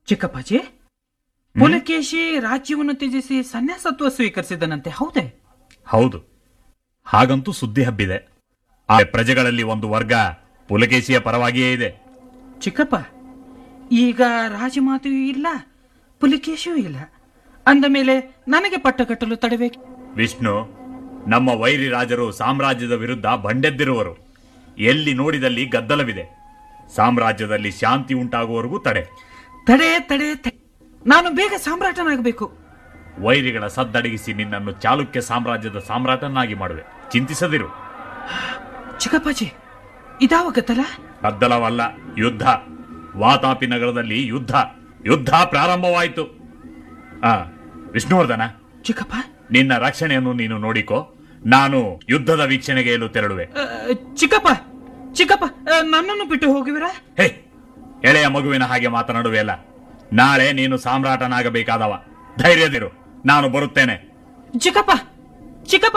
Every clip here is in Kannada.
ಚಿಕ್ಕಪ್ಪಾಜಿ ಪುಲಕೇಶಿ ರಾಜ್ಯವನ್ನು ತ್ಯಜಿಸಿ ಸನ್ಯಾಸತ್ವ ಸ್ವೀಕರಿಸಿದನಂತೆ ಹೌದೇ ಹೌದು ಹಾಗಂತೂ ಸುದ್ದಿ ಹಬ್ಬಿದೆ ಆ ಪ್ರಜೆಗಳಲ್ಲಿ ಒಂದು ವರ್ಗ ಪುಲಕೇಶಿಯ ಪರವಾಗಿಯೇ ಇದೆ ಚಿಕ್ಕಪ್ಪ ಈಗ ರಾಜಮಾತೆಯೂ ಇಲ್ಲ ಪುಲಿಕೇಶಿಯೂ ಇಲ್ಲ ಅಂದ ಮೇಲೆ ನನಗೆ ಪಟ್ಟ ಕಟ್ಟಲು ತಡಬೇಕು ವಿಷ್ಣು ನಮ್ಮ ವೈರಿ ರಾಜರು ಸಾಮ್ರಾಜ್ಯದ ವಿರುದ್ಧ ಬಂಡೆದ್ದಿರುವರು ಎಲ್ಲಿ ನೋಡಿದಲ್ಲಿ ಗದ್ದಲವಿದೆ ಸಾಮ್ರಾಜ್ಯದಲ್ಲಿ ಶಾಂತಿ ಉಂಟಾಗುವವರೆಗೂ ತಡೆ ತಡೆ ತಡೆ ತಡೆ ನಾನು ಬೇಗ ಸಾಮ್ರಾಟನಾಗಬೇಕು ವೈರಿಗಳ ಸದ್ದಡಗಿಸಿ ನಿನ್ನನ್ನು ಚಾಲುಕ್ಯ ಸಾಮ್ರಾಜ್ಯದ ಸಾಮ್ರಾಟನಾಗಿ ಮಾಡುವೆ ಚಿಂತಿಸದಿರು ಚಿಕ್ಕಪ್ಪಾಜಿ ಇದಾವ ಗದ್ದಲ ಗದ್ದಲವಲ್ಲ ಯುದ್ಧ ವಾತಾಪಿ ನಗರದಲ್ಲಿ ಯುದ್ಧ ಯುದ್ಧ ಪ್ರಾರಂಭವಾಯಿತು ಆ ವಿಷ್ಣುವರ್ಧನ ಚಿಕ್ಕಪ್ಪ ನಿನ್ನ ರಕ್ಷಣೆಯನ್ನು ನೀನು ನೋಡಿಕೋ ನಾನು ಯುದ್ಧದ ವೀಕ್ಷಣೆಗೆ ಎಲ್ಲೂ ತೆರಳುವೆ ಆ, ಚಿಕ್ಕಪ್ಪ ಚಿಕ್ಕಪ್ಪ ಆ, ನನ್ನನ್ನು ಬಿಟ್ಟು ಹೋಗುವಿರಾ ಹೇ ಎಳೆಯ ಮಗುವಿನ ಹಾಗೆ ಮಾತನಾಡುವೆ ಅಲ್ಲ ನಾಳೆ ನೀನು ಸಾಮ್ರಾಟನಾಗಬೇಕಾದವ ಧೈರ್ಯದಿರು ನಾನು ಬರುತ್ತೇನೆ ಚಿಕ್ಕಪ್ಪ ಚಿಕ್ಕಪ್ಪ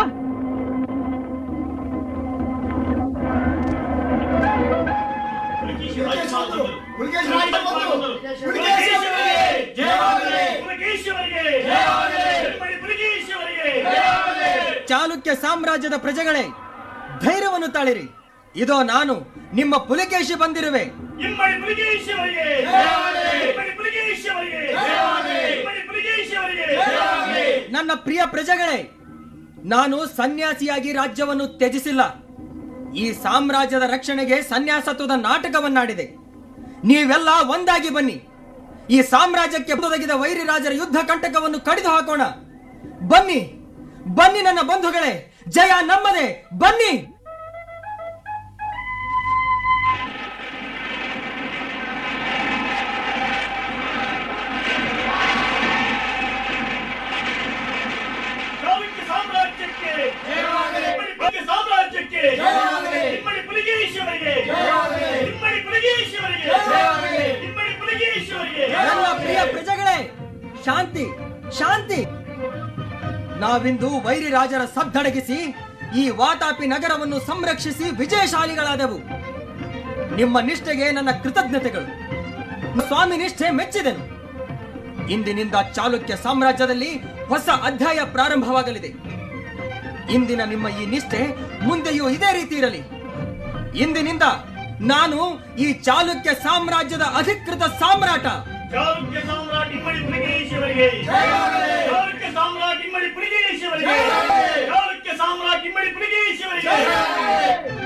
ಚಾಲುಕ್ಯ ಸಾಮ್ರಾಜ್ಯದ ಪ್ರಜೆಗಳೇ ಧೈರ್ಯವನ್ನು ತಾಳಿರಿ ಇದೋ ನಾನು ನಿಮ್ಮ ಪುಲಿಕೇಶಿ ಬಂದಿರುವೆ ಇಮ್ಮಡಿ ಪುಲಿಗೇಶ್ವರಿಗೆ ಇಮ್ಮಡಿ ಪುಲಿಗೇಶ್ವರಿಗೆ ಇಮ್ಮಡಿ ಪುಲಿಗೇಶ್ವರಿಗೆ ನನ್ನ ಪ್ರಿಯ ಪ್ರಜೆಗಳೇ ನಾನು ಸನ್ಯಾಸಿಯಾಗಿ ರಾಜ್ಯವನ್ನು ತ್ಯಜಿಸಿಲ್ಲ ಈ ಸಾಮ್ರಾಜ್ಯದ ರಕ್ಷಣೆಗೆ ಸನ್ಯಾಸತ್ವದ ನಾಟಕವನ್ನಾಡಿದೆ ನೀವೆಲ್ಲ ಒಂದಾಗಿ ಬನ್ನಿ ಈ ಸಾಮ್ರಾಜ್ಯಕ್ಕೆ ಒದಗಿದ ವೈರಿ ರಾಜರ ಯುದ್ಧ ಕಂಟಕವನ್ನು ಕಡಿದು ಹಾಕೋಣ ಬನ್ನಿ ಬನ್ನಿ ನನ್ನ ಬಂಧುಗಳೇ ಜಯ ನಮ್ಮದೇ ಬನ್ನಿ ಚಾಲುಕ್ಯ ಸಾಮ್ರಾಜ್ಯಕ್ಕೆ ಇಮ್ಮಡಿ ಪುಲಿಗೆ ಸಾಮ್ರಾಜ್ಯಕ್ಕೆ ಇಮ್ಮಡಿ ಪುಲಿಗೇಶ್ವರಿಗೆ ಇಮ್ಮಡಿ ಪುಲಿಗೇಶ್ವರಿಗೆ ಇಮ್ಮಡಿ ಪುಲಿಗೇಶ್ವರಿಗೆ ನನ್ನ ಪ್ರಿಯ ಪ್ರಜೆಗಳೇ ಶಾಂತಿ ಶಾಂತಿ ನಾವಿಂದು ವೈರಿ ರಾಜರ ಸದ್ದಡಗಿಸಿ ಈ ವಾತಾಪಿ ನಗರವನ್ನು ಸಂರಕ್ಷಿಸಿ ವಿಜಯಶಾಲಿಗಳಾದೆವು ನಿಮ್ಮ ನಿಷ್ಠೆಗೆ ನನ್ನ ಕೃತಜ್ಞತೆಗಳು ಸ್ವಾಮಿ ನಿಷ್ಠೆ ಮೆಚ್ಚಿದೆನು ಇಂದಿನಿಂದ ಚಾಲುಕ್ಯ ಸಾಮ್ರಾಜ್ಯದಲ್ಲಿ ಹೊಸ ಅಧ್ಯಾಯ ಪ್ರಾರಂಭವಾಗಲಿದೆ ಇಂದಿನ ನಿಮ್ಮ ಈ ನಿಷ್ಠೆ ಮುಂದೆಯೂ ಇದೇ ರೀತಿ ಇರಲಿ ಇಂದಿನಿಂದ ನಾನು ಈ ಚಾಲುಕ್ಯ ಸಾಮ್ರಾಜ್ಯದ ಅಧಿಕೃತ ಸಾಮ್ರಾಟ ಚಾಲುಕ್ಯ ಸಾಮ್ರಾಟ್ ಇಮ್ಮಡಿ ಪುಲಿಗೇಶ್ವರಿಗೆ ಚಾಲುಕ್ಯ ಸಾಮ್ರಾಟ್ ಇಮ್ಮಡಿ ಪುಲಿಗೇಶ್ವರಿಗೆ ಚಾಲುಕ್ಯ ಸಾಮ್ರಾಟ್ ಇಮ್ಮಡಿ ಪುಲಿಗೇಶ್ವರಿಗೆ